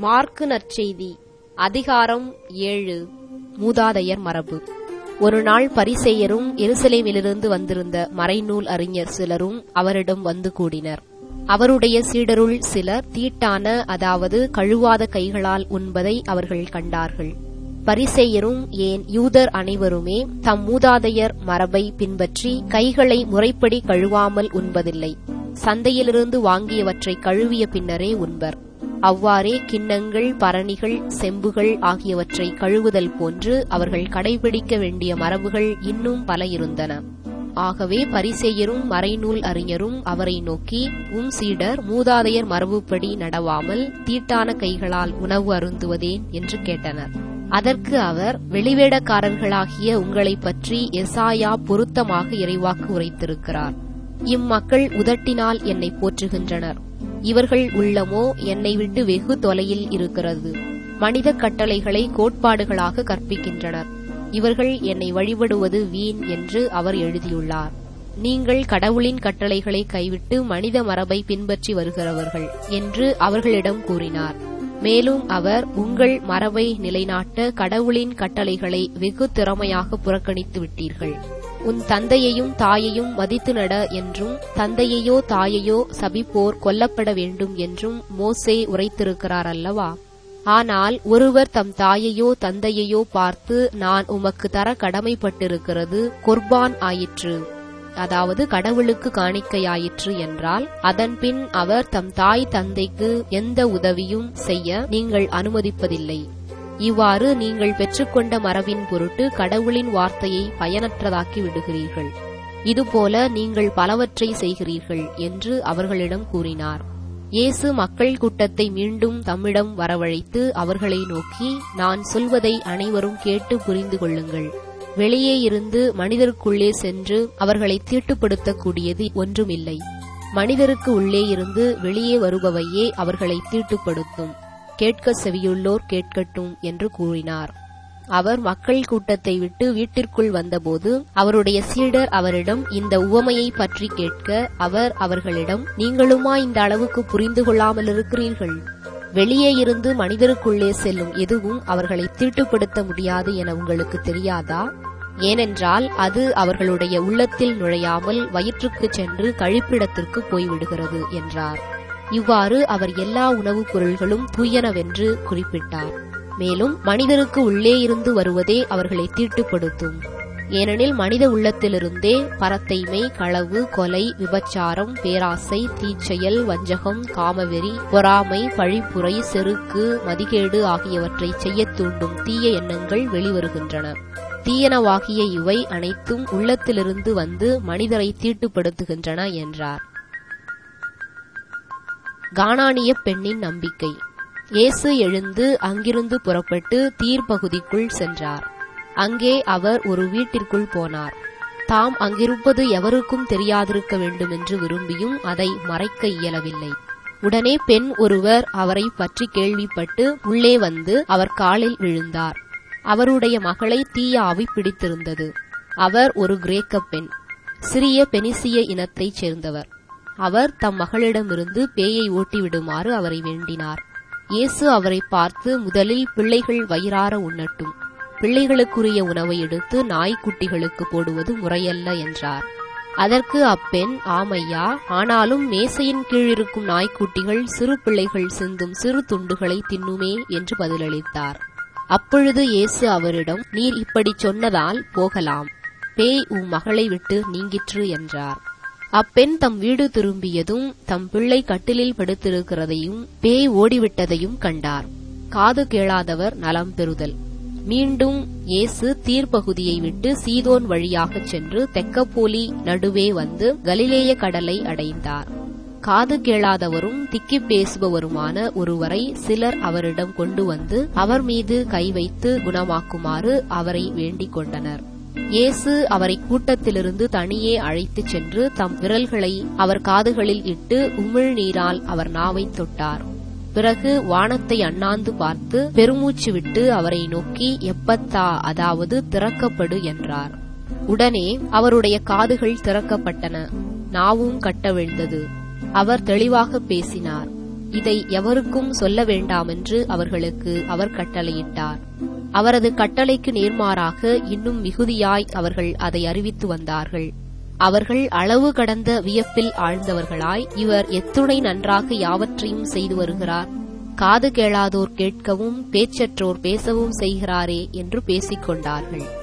mark நற்செய்தி அதிகாரம் ஏழு மூதாதையர் மரபு ஒரு நாள் பரிசேயரும் எருசலேமிலிருந்து வந்திருந்த மறைநூல் அறிஞர் சிலரும் அவரிடம் வந்து கூடினர் அவருடைய சீடருள் சிலர் தீட்டான அதாவது கழுவாத கைகளால் உண்பதை அவர்கள் கண்டார்கள் பரிசேயரும் ஏன் யூதர் அனைவருமே தம் மூதாதையர் மரபை பின்பற்றி கைகளை முறைப்படி கழுவாமல் உண்பதில்லை சந்தையிலிருந்து வாங்கியவற்றை கழுவிய பின்னரே உண்பர் அவ்வாறே கிண்ணங்கள் பரணிகள் செம்புகள் ஆகியவற்றை கழுவுதல் போன்று அவர்கள் கடைபிடிக்க வேண்டிய மரபுகள் இன்னும் பல இருந்தன ஆகவே பரிசேயரும் மறைநூல் அறிஞரும் அவரை நோக்கி உம் சீடர் மூதாதையர் மரபுப்படி நடவாமல் தீட்டான கைகளால் உணவு அருந்துவதேன் என்று கேட்டனர் அதற்கு அவர் வெளிவேடக்காரர்களாகிய உங்களைப் பற்றி எசாயா பொருத்தமாக இறைவாக்கு உரைத்திருக்கிறார் இம்மக்கள் உதட்டினால் என்னை போற்றுகின்றனர் இவர்கள் உள்ளமோ என்னை விட்டு வெகு தொலையில் இருக்கிறது மனித கட்டளைகளை கோட்பாடுகளாக கற்பிக்கின்றனர் இவர்கள் என்னை வழிபடுவது வீண் என்று அவர் எழுதியுள்ளார் நீங்கள் கடவுளின் கட்டளைகளை கைவிட்டு மனித மரபை பின்பற்றி வருகிறவர்கள் என்று அவர்களிடம் கூறினார் மேலும் அவர் உங்கள் மரபை நிலைநாட்ட கடவுளின் கட்டளைகளை வெகு திறமையாக புறக்கணித்து விட்டீர்கள் உன் தந்தையையும் தாயையும் மதித்து நட என்றும் தந்தையையோ தாயையோ சபிப்போர் கொல்லப்பட வேண்டும் என்றும் மோசே உரைத்திருக்கிறார் அல்லவா ஆனால் ஒருவர் தம் தாயையோ தந்தையையோ பார்த்து நான் உமக்கு தர கடமைப்பட்டிருக்கிறது குர்பான் ஆயிற்று அதாவது கடவுளுக்கு காணிக்கையாயிற்று என்றால் அதன்பின் அவர் தம் தாய் தந்தைக்கு எந்த உதவியும் செய்ய நீங்கள் அனுமதிப்பதில்லை இவ்வாறு நீங்கள் பெற்றுக்கொண்ட மரபின் பொருட்டு கடவுளின் வார்த்தையை பயனற்றதாக்கி விடுகிறீர்கள் இதுபோல நீங்கள் பலவற்றை செய்கிறீர்கள் என்று அவர்களிடம் கூறினார் இயேசு மக்கள் கூட்டத்தை மீண்டும் தம்மிடம் வரவழைத்து அவர்களை நோக்கி நான் சொல்வதை அனைவரும் கேட்டு புரிந்து கொள்ளுங்கள் வெளியே இருந்து மனிதருக்குள்ளே சென்று அவர்களை தீட்டுப்படுத்தக்கூடியது ஒன்றுமில்லை மனிதருக்கு உள்ளே இருந்து வெளியே வருபவையே அவர்களை தீட்டுப்படுத்தும் கேட்க செவியுள்ளோர் கேட்கட்டும் என்று கூறினார் அவர் மக்கள் கூட்டத்தை விட்டு வீட்டிற்குள் வந்தபோது அவருடைய சீடர் அவரிடம் இந்த உவமையை பற்றி கேட்க அவர் அவர்களிடம் நீங்களுமா இந்த அளவுக்கு புரிந்து கொள்ளாமல் இருக்கிறீர்கள் வெளியே இருந்து மனிதருக்குள்ளே செல்லும் எதுவும் அவர்களை தீட்டுப்படுத்த முடியாது என உங்களுக்கு தெரியாதா ஏனென்றால் அது அவர்களுடைய உள்ளத்தில் நுழையாமல் வயிற்றுக்கு சென்று கழிப்பிடத்திற்கு போய்விடுகிறது என்றார் இவ்வாறு அவர் எல்லா உணவுப் பொருள்களும் தூயனவென்று குறிப்பிட்டார் மேலும் மனிதருக்கு உள்ளே இருந்து வருவதே அவர்களை தீட்டுப்படுத்தும் ஏனெனில் மனித உள்ளத்திலிருந்தே பரத்தைமை களவு கொலை விபச்சாரம் பேராசை தீச்செயல் வஞ்சகம் காமவெறி பொறாமை பழிப்புரை செருக்கு மதிகேடு ஆகியவற்றை செய்யத் தூண்டும் தீய எண்ணங்கள் வெளிவருகின்றன தீயனவாகிய இவை அனைத்தும் உள்ளத்திலிருந்து வந்து மனிதரை தீட்டுப்படுத்துகின்றன என்றார் கானானிய பெண்ணின் நம்பிக்கை இயேசு எழுந்து அங்கிருந்து புறப்பட்டு தீர் பகுதிக்குள் சென்றார் அங்கே அவர் ஒரு வீட்டிற்குள் போனார் தாம் அங்கிருப்பது எவருக்கும் தெரியாதிருக்க வேண்டும் என்று விரும்பியும் அதை மறைக்க இயலவில்லை உடனே பெண் ஒருவர் அவரை பற்றி கேள்விப்பட்டு உள்ளே வந்து அவர் காலில் விழுந்தார் அவருடைய மகளை தீய ஆவி பிடித்திருந்தது அவர் ஒரு கிரேக்க பெண் சிறிய பெனிசிய இனத்தைச் சேர்ந்தவர் அவர் தம் மகளிடமிருந்து பேயை ஓட்டிவிடுமாறு அவரை வேண்டினார் இயேசு அவரை பார்த்து முதலில் பிள்ளைகள் வயிறார உண்ணட்டும் பிள்ளைகளுக்குரிய உணவை எடுத்து நாய்க்குட்டிகளுக்கு போடுவது முறையல்ல என்றார் அதற்கு அப்பெண் ஆமையா ஆனாலும் மேசையின் கீழ் இருக்கும் நாய்க்குட்டிகள் சிறு பிள்ளைகள் சிந்தும் சிறு துண்டுகளை தின்னுமே என்று பதிலளித்தார் அப்பொழுது இயேசு அவரிடம் நீர் இப்படி சொன்னதால் போகலாம் பேய் உம் மகளை விட்டு நீங்கிற்று என்றார் அப்பெண் தம் வீடு திரும்பியதும் தம் பிள்ளை கட்டிலில் படுத்திருக்கிறதையும் பேய் ஓடிவிட்டதையும் கண்டார் காது கேளாதவர் நலம் பெறுதல் மீண்டும் இயேசு தீர்ப்பகுதியை விட்டு சீதோன் வழியாகச் சென்று தெக்கப்போலி நடுவே வந்து கலிலேய கடலை அடைந்தார் காது கேளாதவரும் திக்கி பேசுபவருமான ஒருவரை சிலர் அவரிடம் கொண்டு வந்து அவர் மீது கை வைத்து குணமாக்குமாறு அவரை வேண்டிக் கொண்டனர் இயேசு அவரை கூட்டத்திலிருந்து தனியே அழைத்துச் சென்று தம் விரல்களை அவர் காதுகளில் இட்டு உமிழ் நீரால் அவர் நாவை தொட்டார் பிறகு வானத்தை அண்ணாந்து பார்த்து பெருமூச்சு விட்டு அவரை நோக்கி எப்பத்தா அதாவது திறக்கப்படு என்றார் உடனே அவருடைய காதுகள் திறக்கப்பட்டன நாவும் கட்டவிழ்ந்தது அவர் தெளிவாக பேசினார் இதை எவருக்கும் சொல்ல வேண்டாமென்று அவர்களுக்கு அவர் கட்டளையிட்டார் அவரது கட்டளைக்கு நேர்மாறாக இன்னும் மிகுதியாய் அவர்கள் அதை அறிவித்து வந்தார்கள் அவர்கள் அளவு கடந்த வியப்பில் ஆழ்ந்தவர்களாய் இவர் எத்துணை நன்றாக யாவற்றையும் செய்து வருகிறார் காது கேளாதோர் கேட்கவும் பேச்சற்றோர் பேசவும் செய்கிறாரே என்று பேசிக் கொண்டார்கள்